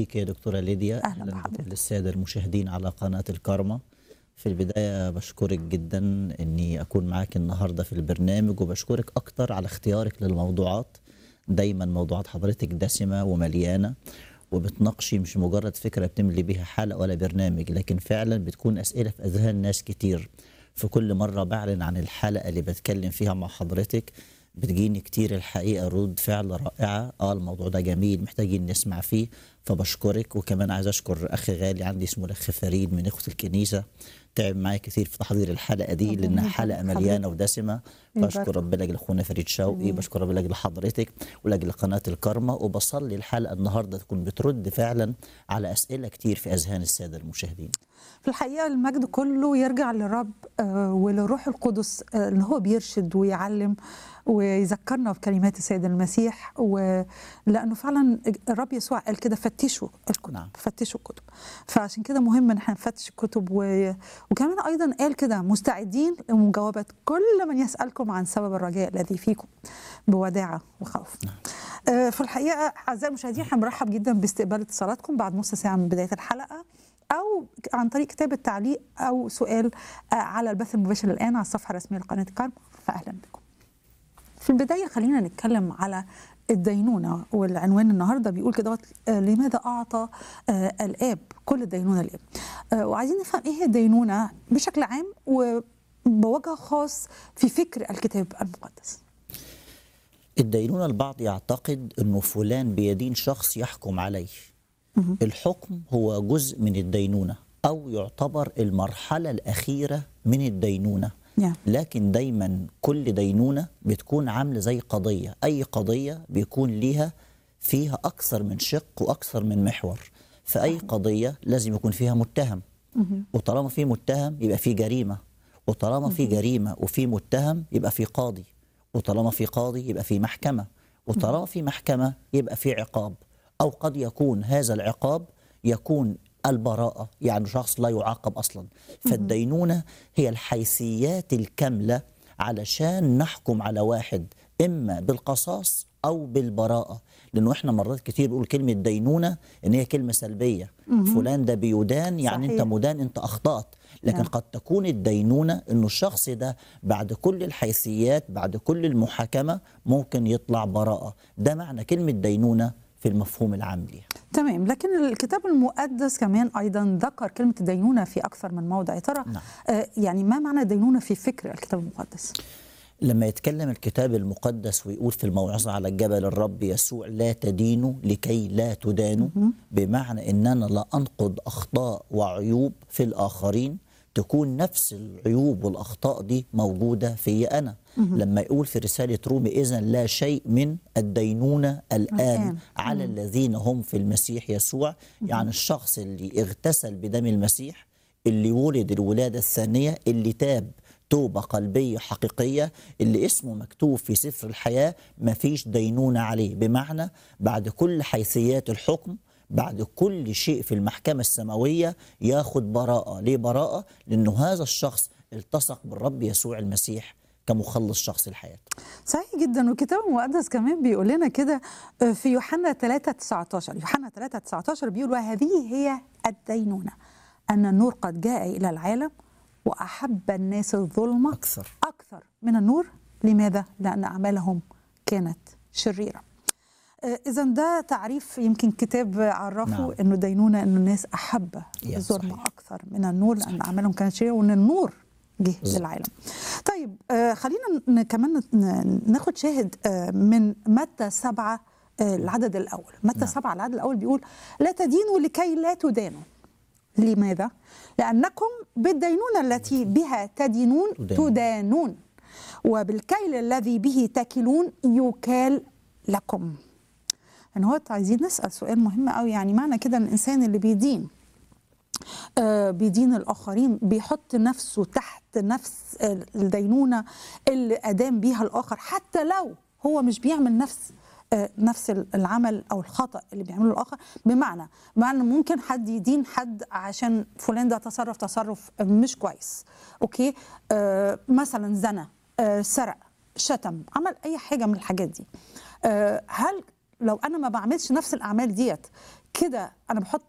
بيك يا دكتورة ليديا أهلاً بحضرتك. بكل السادة المشاهدين على قناة الكارما في البداية بشكرك جدا أني أكون معاك النهاردة في البرنامج وبشكرك أكتر على اختيارك للموضوعات دايما موضوعات حضرتك دسمة ومليانة وبتناقشي مش مجرد فكرة بتملي بيها حلقة ولا برنامج لكن فعلا بتكون أسئلة في أذهان ناس كتير في كل مرة بعلن عن الحلقة اللي بتكلم فيها مع حضرتك بتجيني كتير الحقيقة ردود فعل رائعة اه الموضوع ده جميل محتاجين نسمع فيه فبشكرك وكمان عايز أشكر أخ غالي عندي اسمه الأخ فريد من إخوة الكنيسة تعب معايا كتير في تحضير الحلقة دي ربنا لأنها يبارك حلقة حضرتك. مليانة ودسمة يبارك. بشكر ربنا لاجل أخونا فريد شوقي بشكر ربنا لاجل حضرتك ولاجل قناة الكرمة وبصلي الحلقة النهاردة تكون بترد فعلا على أسئلة كتير في أذهان السادة المشاهدين في الحقيقة المجد كله يرجع للرب آه، ولروح القدس آه، اللي هو بيرشد ويعلم ويذكرنا بكلمات السيد المسيح ولأنه فعلا الرب يسوع قال كده فتشوا الكتب نعم. فتشوا الكتب فعشان كده مهم ان احنا نفتش الكتب و... وكمان ايضا قال كده مستعدين لمجاوبة كل من يسألكم عن سبب الرجاء الذي فيكم بوداعة وخوف آه، في الحقيقة أعزائي المشاهدين احنا بنرحب جدا باستقبال اتصالاتكم بعد نص ساعة من بداية الحلقة او عن طريق كتابه تعليق او سؤال آه، على البث المباشر الان على الصفحه الرسميه لقناه الكرم فاهلا بكم. في البدايه خلينا نتكلم على الدينونه والعنوان النهارده بيقول كده آه، لماذا اعطى آه، الاب كل الدينونه للاب؟ آه، وعايزين نفهم ايه هي الدينونه بشكل عام وبوجه خاص في فكر الكتاب المقدس. الدينونة البعض يعتقد أنه فلان بيدين شخص يحكم عليه الحكم هو جزء من الدينونة أو يعتبر المرحلة الأخيرة من الدينونة نعم. لكن دايما كل دينونة بتكون عاملة زي قضية أي قضية بيكون ليها فيها أكثر من شق وأكثر من محور فأي قضية لازم يكون فيها متهم وطالما في متهم يبقى في جريمة وطالما في جريمة وفي متهم يبقى في قاضي وطالما في قاضي يبقى في محكمة وطالما في محكمة يبقى في عقاب أو قد يكون هذا العقاب يكون البراءة يعني شخص لا يعاقب أصلا فالدينونة هي الحيثيات الكاملة علشان نحكم على واحد إما بالقصاص أو بالبراءة لأنه إحنا مرات كتير بنقول كلمة دينونة إن هي كلمة سلبية فلان ده بيدان يعني أنت صحيح. مدان أنت أخطأت لكن نعم. قد تكون الدينونة أنه الشخص ده بعد كل الحيثيات بعد كل المحاكمة ممكن يطلع براءة ده معنى كلمة دينونة في المفهوم العام ليها تمام لكن الكتاب المقدس كمان ايضا ذكر كلمه الدينونه في اكثر من موضع يا ترى نعم. آه يعني ما معنى الدينونه في فكر الكتاب المقدس؟ لما يتكلم الكتاب المقدس ويقول في الموعظة على الجبل الرب يسوع لا تدينوا لكي لا تدانوا بمعنى ان انا لا انقض اخطاء وعيوب في الاخرين تكون نفس العيوب والاخطاء دي موجوده في انا لما يقول في رساله رومي اذا لا شيء من الدينونه الان الآن. على الذين هم في المسيح يسوع يعني الشخص اللي اغتسل بدم المسيح اللي ولد الولادة الثانية اللي تاب توبة قلبية حقيقية اللي اسمه مكتوب في سفر الحياة مفيش دينونة عليه بمعنى بعد كل حيثيات الحكم بعد كل شيء في المحكمة السماوية ياخد براءة ليه براءة؟ لأنه هذا الشخص التصق بالرب يسوع المسيح كمخلص شخص الحياة صحيح جدا والكتاب المقدس كمان بيقول لنا كده آه، في يوحنا 3 19 يوحنا 3 19 بيقول وهذه هي الدينونه ان النور قد جاء الى العالم واحب الناس الظلمه أكثر اكثر من النور لماذا؟ لان اعمالهم كانت شريره. اذا ده تعريف يمكن كتاب عرفه نعم. انه دينونه انه الناس احب يا الظلمه صحيح. اكثر من النور لان اعمالهم كانت شريره وان النور جه بالظبط. للعالم. طيب آه خلينا ن- كمان ن- ناخد شاهد آه من متى سبعة آه العدد الأول متى نعم. سبعة العدد الأول بيقول لا تدينوا لكي لا تدانوا لماذا؟ لأنكم بالدينونة التي بها تدينون تدانون. تدانون وبالكيل الذي به تكلون يكال لكم يعني هو عايزين نسأل سؤال مهم قوي يعني معنى كده ان الإنسان اللي بيدين آه، بيدين الآخرين بيحط نفسه تحت نفس الدينونة اللي أدام بيها الآخر حتى لو هو مش بيعمل نفس آه، نفس العمل او الخطا اللي بيعمله الاخر بمعنى بمعنى ممكن حد يدين حد عشان فلان ده تصرف تصرف مش كويس اوكي آه مثلا زنى آه سرق شتم عمل اي حاجه من الحاجات دي آه هل لو انا ما بعملش نفس الاعمال ديت كده انا بحط